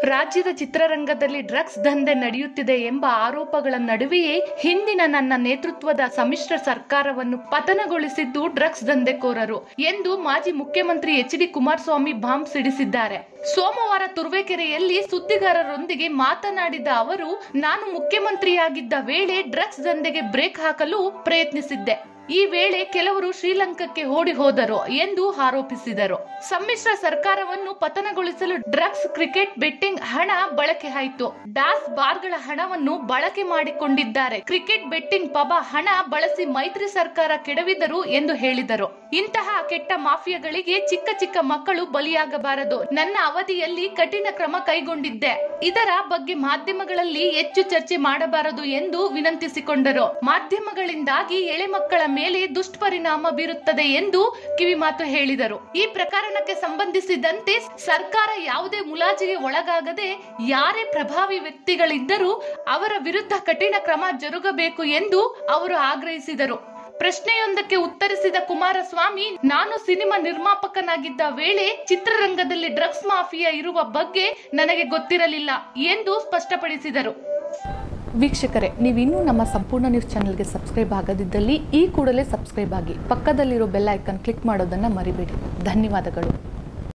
ರಾಜ್ಯದ ಚಿತ್ರರಂಗದಲ್ಲಿ ಡ್ರಗ್ಸ್ ದಂಧೆ ನಡೆಯುತ್ತಿದೆ ಎಂಬ ಆರೋಪಗಳ ನಡುವೆಯೇ ಹಿಂದಿನ ನನ್ನ ನೇತೃತ್ವದ ಸಮ್ಮಿಶ್ರ ಸರ್ಕಾರವನ್ನು ಪತನಗೊಳಿಸಿದ್ದು ಡ್ರಗ್ಸ್ ದಂಧೆಕೋರರು ಎಂದು ಮಾಜಿ ಮುಖ್ಯಮಂತ್ರಿ ಎಚ್ ಡಿ ಕುಮಾರಸ್ವಾಮಿ ಬಾಂಬ್ ಸಿಡಿಸಿದ್ದಾರೆ ಸೋಮವಾರ ತುರುವೇಕೆರೆಯಲ್ಲಿ ಸುದ್ದಿಗಾರರೊಂದಿಗೆ ಮಾತನಾಡಿದ ಅವರು ನಾನು ಮುಖ್ಯಮಂತ್ರಿಯಾಗಿದ್ದ ವೇಳೆ ಡ್ರಗ್ಸ್ ದಂಧೆಗೆ ಬ್ರೇಕ್ ಹಾಕಲು ಪ್ರಯತ್ನಿಸಿದ್ದೆ ಈ ವೇಳೆ ಕೆಲವರು ಶ್ರೀಲಂಕಾಕ್ಕೆ ಓಡಿ ಹೋದರು ಎಂದು ಆರೋಪಿಸಿದರು ಸಮ್ಮಿಶ್ರ ಸರ್ಕಾರವನ್ನು ಪತನಗೊಳಿಸಲು ಡ್ರಗ್ಸ್ ಕ್ರಿಕೆಟ್ ಬೆಟ್ಟಿಂಗ್ ಹಣ ಬಳಕೆ ಆಯಿತು ಡಾಸ್ ಬಾರ್ಗಳ ಹಣವನ್ನು ಬಳಕೆ ಮಾಡಿಕೊಂಡಿದ್ದಾರೆ ಕ್ರಿಕೆಟ್ ಬೆಟ್ಟಿಂಗ್ ಪಬ ಹಣ ಬಳಸಿ ಮೈತ್ರಿ ಸರ್ಕಾರ ಕೆಡವಿದರು ಎಂದು ಹೇಳಿದರು ಇಂತಹ ಕೆಟ್ಟ ಮಾಫಿಯಾಗಳಿಗೆ ಚಿಕ್ಕ ಚಿಕ್ಕ ಮಕ್ಕಳು ಬಲಿಯಾಗಬಾರದು ನನ್ನ ಅವಧಿಯಲ್ಲಿ ಕಠಿಣ ಕ್ರಮ ಕೈಗೊಂಡಿದ್ದೆ ಇದರ ಬಗ್ಗೆ ಮಾಧ್ಯಮಗಳಲ್ಲಿ ಹೆಚ್ಚು ಚರ್ಚೆ ಮಾಡಬಾರದು ಎಂದು ವಿನಂತಿಸಿಕೊಂಡರು ಮಾಧ್ಯಮಗಳಿಂದಾಗಿ ಎಳೆ ಮಕ್ಕಳ ಮೇಲೆ ದುಷ್ಪರಿಣಾಮ ಬೀರುತ್ತದೆ ಎಂದು ಕಿವಿಮಾತು ಹೇಳಿದರು ಈ ಪ್ರಕರಣಕ್ಕೆ ಸಂಬಂಧಿಸಿದಂತೆ ಸರ್ಕಾರ ಯಾವುದೇ ಮುಲಾಜಿಗೆ ಒಳಗಾಗದೆ ಯಾರೇ ಪ್ರಭಾವಿ ವ್ಯಕ್ತಿಗಳಿದ್ದರೂ ಅವರ ವಿರುದ್ಧ ಕಠಿಣ ಕ್ರಮ ಜರುಗಬೇಕು ಎಂದು ಅವರು ಆಗ್ರಹಿಸಿದರು ಪ್ರಶ್ನೆಯೊಂದಕ್ಕೆ ಉತ್ತರಿಸಿದ ಕುಮಾರಸ್ವಾಮಿ ನಾನು ಸಿನಿಮಾ ನಿರ್ಮಾಪಕನಾಗಿದ್ದ ವೇಳೆ ಚಿತ್ರರಂಗದಲ್ಲಿ ಡ್ರಗ್ಸ್ ಮಾಫಿಯಾ ಇರುವ ಬಗ್ಗೆ ನನಗೆ ಗೊತ್ತಿರಲಿಲ್ಲ ಎಂದು ಸ್ಪಷ್ಟಪಡಿಸಿದರು ವೀಕ್ಷಕರೇ ನೀವಿನ್ನೂ ನಮ್ಮ ಸಂಪೂರ್ಣ ನ್ಯೂಸ್ ಚಾನೆಲ್ಗೆ ಸಬ್ಸ್ಕ್ರೈಬ್ ಆಗದಿದ್ದಲ್ಲಿ ಈ ಕೂಡಲೇ ಸಬ್ಸ್ಕ್ರೈಬ್ ಆಗಿ ಪಕ್ಕದಲ್ಲಿರೋ ಬೆಲ್ ಐಕನ್ ಕ್ಲಿಕ್ ಮಾಡೋದನ್ನು ಮರಿಬೇಡಿ ಧನ್ಯವಾದಗಳು